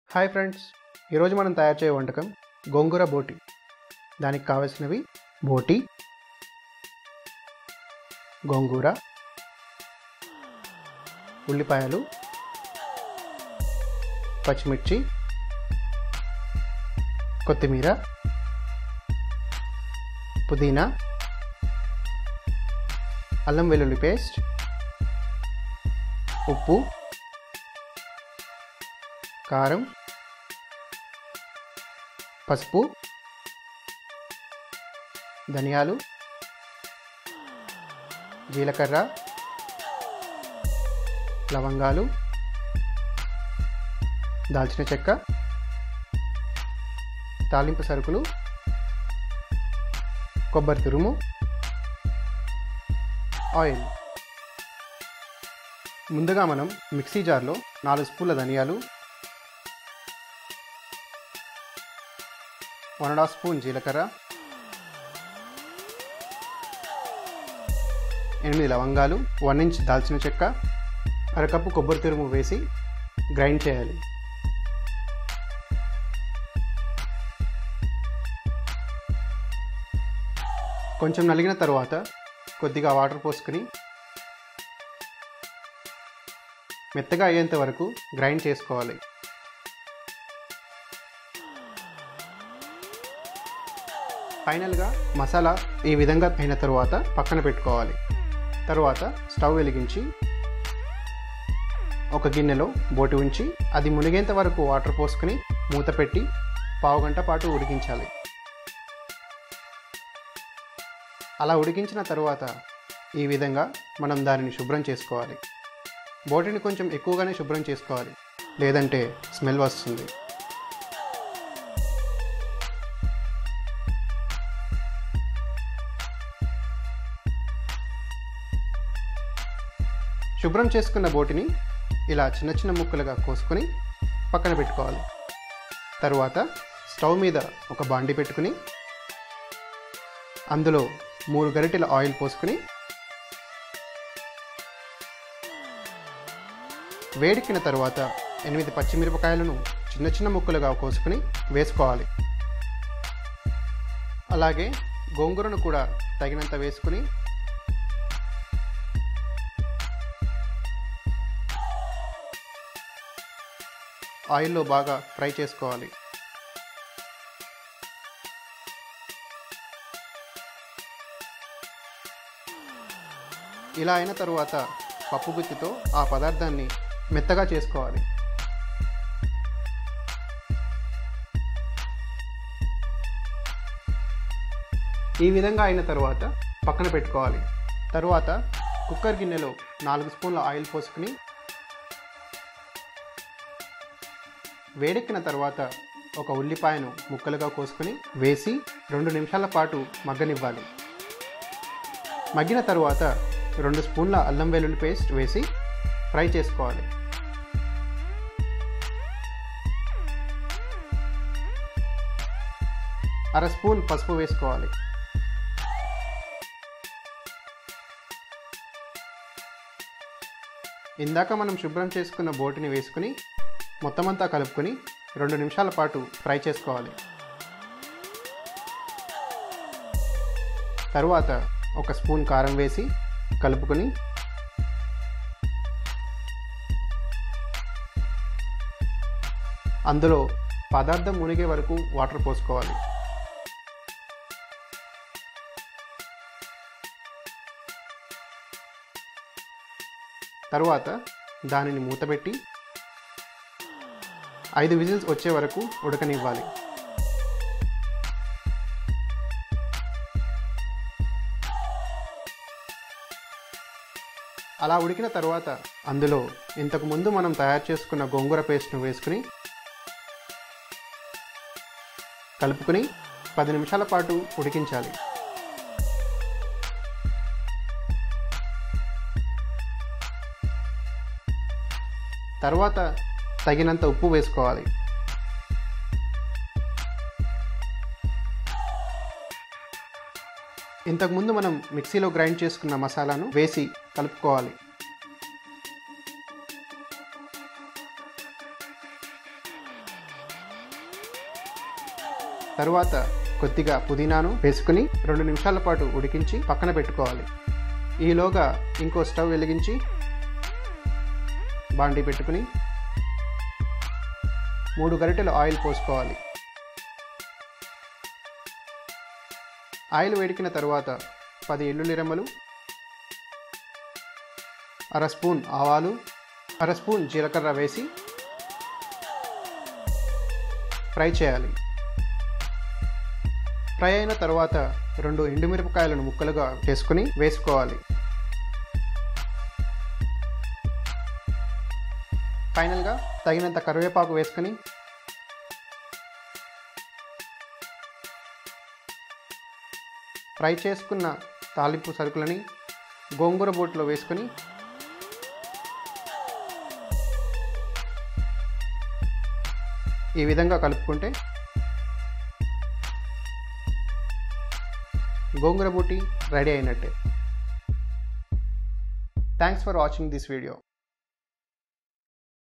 hi friends ఈరోజు మనం తయారు చేయే వంటకం గోంగూర బోటి దానికి కావలసినవి బోటి గోంగూర ఉల్లిపాయలు పచ్చిమిర్చి కొత్తిమీర పుదీనా అల్లం వెల్లుల్లి పేస్ట్ ఉప్పు కారం పసుపు ధనియాలు జీలకర్ర లవంగాలు దాల్చిన చెక్క తాలింపు సరుకులు కొబ్బరి తురుము ఆయిల్ ముందుగా మనం మిక్సీ జార్లో నాలుగు స్పూన్ల ధనియాలు వన్ అండ్ హాఫ్ స్పూన్ జీలకర్ర ఎనిమిది లవంగాలు వన్ ఇంచ్ దాల్చిన చెక్క అరకప్పు కొబ్బరి తురుము వేసి గ్రైండ్ చేయాలి కొంచెం నలిగిన తర్వాత కొద్దిగా వాటర్ పోసుకుని మెత్తగా అయ్యేంత వరకు గ్రైండ్ చేసుకోవాలి ఫైనల్గా మసాలా ఈ విధంగా అయిన తరువాత పక్కన పెట్టుకోవాలి తరువాత స్టవ్ వెలిగించి ఒక గిన్నెలో బోటి ఉంచి అది మునిగేంత వరకు వాటర్ పోసుకుని మూత పెట్టి పావు గంట పాటు ఉడికించాలి అలా ఉడికించిన తరువాత ఈ విధంగా మనం దానిని శుభ్రం చేసుకోవాలి బోటిని కొంచెం ఎక్కువగానే శుభ్రం చేసుకోవాలి లేదంటే స్మెల్ వస్తుంది శుభ్రం చేసుకున్న బోటిని ఇలా చిన్న చిన్న ముక్కలుగా కోసుకొని పక్కన పెట్టుకోవాలి తరువాత స్టవ్ మీద ఒక బాండి పెట్టుకుని అందులో మూడు గరిటెల ఆయిల్ పోసుకుని వేడెక్కిన తర్వాత ఎనిమిది పచ్చిమిరపకాయలను చిన్న చిన్న ముక్కలుగా కోసుకుని వేసుకోవాలి అలాగే గోంగూరను కూడా తగినంత వేసుకుని ఆయిల్లో బాగా ఫ్రై చేసుకోవాలి ఇలా అయిన తరువాత పప్పు గుత్తితో ఆ పదార్థాన్ని మెత్తగా చేసుకోవాలి ఈ విధంగా అయిన తరువాత పక్కన పెట్టుకోవాలి తరువాత కుక్కర్ గిన్నెలో నాలుగు స్పూన్ల ఆయిల్ పోసుకుని వేడెక్కిన తర్వాత ఒక ఉల్లిపాయను ముక్కలుగా కోసుకుని వేసి రెండు నిమిషాల పాటు మగ్గనివ్వాలి మగ్గిన తరువాత రెండు స్పూన్ల అల్లం వెల్లుల్లి పేస్ట్ వేసి ఫ్రై చేసుకోవాలి అర స్పూన్ పసుపు వేసుకోవాలి ఇందాక మనం శుభ్రం చేసుకున్న బోటిని వేసుకుని మొత్తం అంతా కలుపుకొని రెండు నిమిషాల పాటు ఫ్రై చేసుకోవాలి తరువాత ఒక స్పూన్ కారం వేసి కలుపుకొని అందులో పదార్థం మునిగే వరకు వాటర్ పోసుకోవాలి తరువాత దానిని మూతపెట్టి ఐదు విజిల్స్ వచ్చే వరకు ఉడకనివ్వాలి అలా ఉడికిన తర్వాత అందులో ఇంతకు ముందు మనం తయారు చేసుకున్న గోంగూర పేస్ట్ను వేసుకుని కలుపుకుని పది నిమిషాల పాటు ఉడికించాలి తర్వాత తగినంత ఉప్పు వేసుకోవాలి ఇంతకుముందు మనం మిక్సీలో గ్రైండ్ చేసుకున్న మసాలాను వేసి కలుపుకోవాలి తరువాత కొద్దిగా పుదీనాను వేసుకుని రెండు నిమిషాల పాటు ఉడికించి పక్కన పెట్టుకోవాలి ఈలోగా ఇంకో స్టవ్ వెలిగించి బాండి పెట్టుకుని మూడు గరిటెలు ఆయిల్ పోసుకోవాలి ఆయిల్ వేడికిన తరువాత పది ఎల్లుల్లి రెమ్మలు అర స్పూన్ ఆవాలు అర స్పూన్ జీలకర్ర వేసి ఫ్రై చేయాలి ఫ్రై అయిన తర్వాత రెండు ఎండుమిరపకాయలను ముక్కలుగా చేసుకుని వేసుకోవాలి ఫైనల్గా తగినంత కరివేపాకు వేసుకుని ఫ్రై చేసుకున్న తాలింపు సరుకులని గోంగూర బోట్లో వేసుకొని ఈ విధంగా కలుపుకుంటే గోంగూర బూటి రెడీ అయినట్టే thanks for watching this video